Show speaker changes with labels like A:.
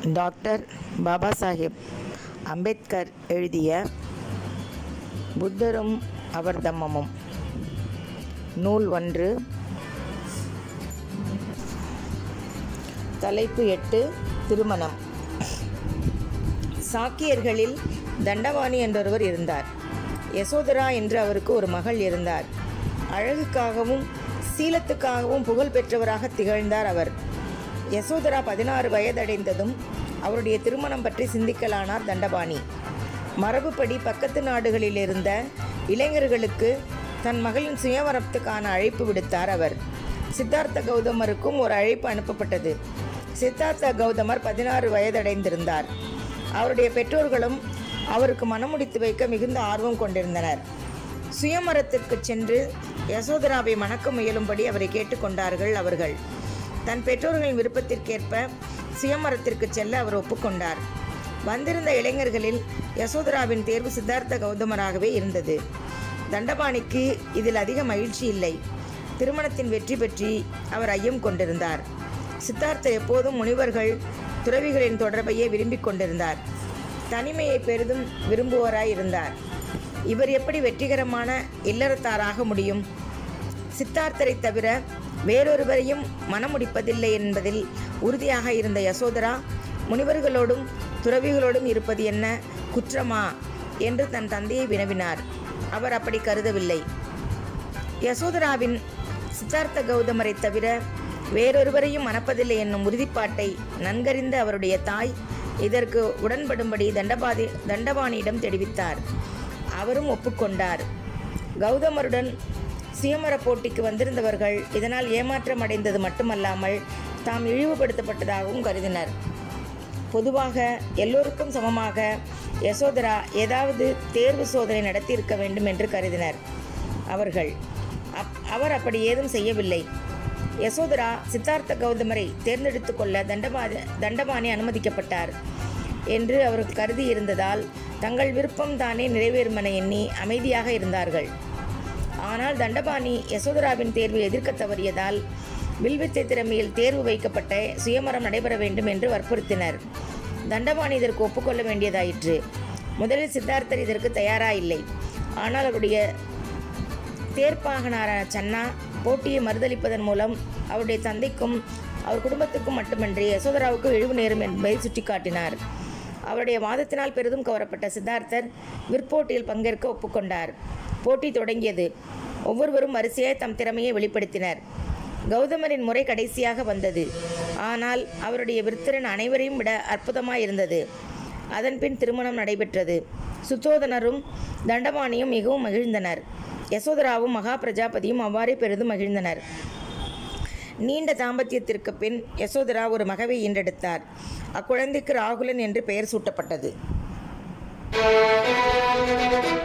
A: doctor Baba Saheb Ambedkar எழுதிய புத்தரும் அவர் தம்மமும் நூல் ஒன்று தலைப்பு எட்டு திருமணம் சாக்கியர்களில் தண்டவாணி என்றொருவர் இருந்தார் யசோதரா என்று அவருக்கு ஒரு மகள் இருந்தார் அழகுக்காகவும் சீலத்துக்காகவும் புகழ் பெற்றவராக திகழ்ந்தார் அவர் யசோதரா பதினாறு வயதடைந்ததும் அவருடைய திருமணம் பற்றி சிந்திக்கலானார் தண்டபாணி மரபுப்படி பக்கத்து நாடுகளில் இருந்த இளைஞர்களுக்கு தன் மகளின் சுயவரத்துக்கான அழைப்பு விடுத்தார் அவர் சித்தார்த்த கௌதமருக்கும் ஒரு அழைப்பு அனுப்பப்பட்டது சித்தார்த்த கௌதமர் பதினாறு வயதடைந்திருந்தார் அவருடைய பெற்றோர்களும் அவருக்கு மனமுடித்து வைக்க மிகுந்த ஆர்வம் கொண்டிருந்தனர் சுயமரத்திற்கு சென்று யசோதராவை மணக்க முயலும்படி அவரை கேட்டுக்கொண்டார்கள் அவர்கள் தன் பெற்றோர்களின் விருப்பத்திற்கேற்ப சுயமரத்திற்கு செல்ல அவர் ஒப்புக்கொண்டார் வந்திருந்த இளைஞர்களில் யசோதராவின் தேர்வு சித்தார்த்த கௌதமராகவே இருந்தது தண்டபாணிக்கு இதில் அதிக மகிழ்ச்சி இல்லை திருமணத்தின் வெற்றி பற்றி அவர் ஐயம் கொண்டிருந்தார் சித்தார்த்தர் எப்போதும் முனிவர்கள் துறவிகளின் தொடர்பையே விரும்பிக் கொண்டிருந்தார் தனிமையை பெரிதும் விரும்புவோராய் இருந்தார் இவர் எப்படி வெற்றிகரமான இல்லறத்தாராக முடியும் சித்தார்த்தரை தவிர வேறொருவரையும் மனமுடிப்பதில்லை என்பதில் உறுதியாக இருந்த யசோதரா முனிவர்களோடும் துறவிகளோடும் இருப்பது என்ன குற்றமா என்று தன் தந்தையை வினவினார் அவர் அப்படி கருதவில்லை யசோதராவின் சித்தார்த்த கௌதமரை தவிர வேறொருவரையும் மணப்பதில்லை என்னும் உறுதிப்பாட்டை நன்கறிந்த அவருடைய தாய் இதற்கு உடன்படும்படி தண்டபாதி தண்டபாணியிடம் தெரிவித்தார் அவரும் ஒப்புக்கொண்டார் கௌதமருடன் சுயமர போட்டிக்கு வந்திருந்தவர்கள் இதனால் ஏமாற்றம் அடைந்தது மட்டுமல்லாமல் தாம் இழிவுபடுத்தப்பட்டதாகவும் கருதினர் பொதுவாக எல்லோருக்கும் சமமாக யசோதரா ஏதாவது தேர்வு சோதனை நடத்தியிருக்க வேண்டும் என்று கருதினர் அவர்கள் அப் அவர் அப்படி ஏதும் செய்யவில்லை யசோதரா சித்தார்த்த கௌதமரை தேர்ந்தெடுத்து கொள்ள தண்டபா தண்டபாணி அனுமதிக்கப்பட்டார் என்று அவர் கருதி இருந்ததால் தங்கள் விருப்பம் தானே நிறைவேறுமென எண்ணி அமைதியாக இருந்தார்கள் ஆனால் தண்டபாணி யசோதராவின் தேர்வை எதிர்க்க தவறியதால் வில்வித்தை திறமையில் தேர்வு வைக்கப்பட்ட சுயமரம் நடைபெற வேண்டும் என்று வற்புறுத்தினர் தண்டபாணி இதற்கு ஒப்புக்கொள்ள வேண்டியதாயிற்று முதலில் சித்தார்த்தர் இதற்கு தயாராயில்லை ஆனால் அவருடைய தேர்ப்பாகனார சன்னா போட்டியை மறுதளிப்பதன் மூலம் அவருடைய தந்தைக்கும் அவர் குடும்பத்துக்கும் மட்டுமன்றி யசோதராவுக்கு இழிவு நேரும் என்பதை சுட்டிக்காட்டினார் அவருடைய வாதத்தினால் பெரிதும் கவரப்பட்ட சித்தார்த்தர் விற்போட்டியில் பங்கேற்க ஒப்புக்கொண்டார் போட்டி தொடங்கியது ஒவ்வொருவரும் வரிசையாய் தம் திறமையை வெளிப்படுத்தினர் கௌதமரின் முறை கடைசியாக வந்தது ஆனால் அவருடைய விற்த்திறன் அனைவரையும் விட அற்புதமாய் இருந்தது அதன்பின் திருமணம் நடைபெற்றது சுத்தோதனரும் தண்டபாணியும் மிகவும் மகிழ்ந்தனர் யசோதராவும் மகா பிரஜாபதியும் அவ்வாறே பெரிதும் மகிழ்ந்தனர் நீண்ட தாம்பத்தியத்திற்கு பின் யசோதரா ஒரு மகவை ஈன்றெடுத்தார் அக்குழந்தைக்கு ராகுலன் என்று பெயர் சூட்டப்பட்டது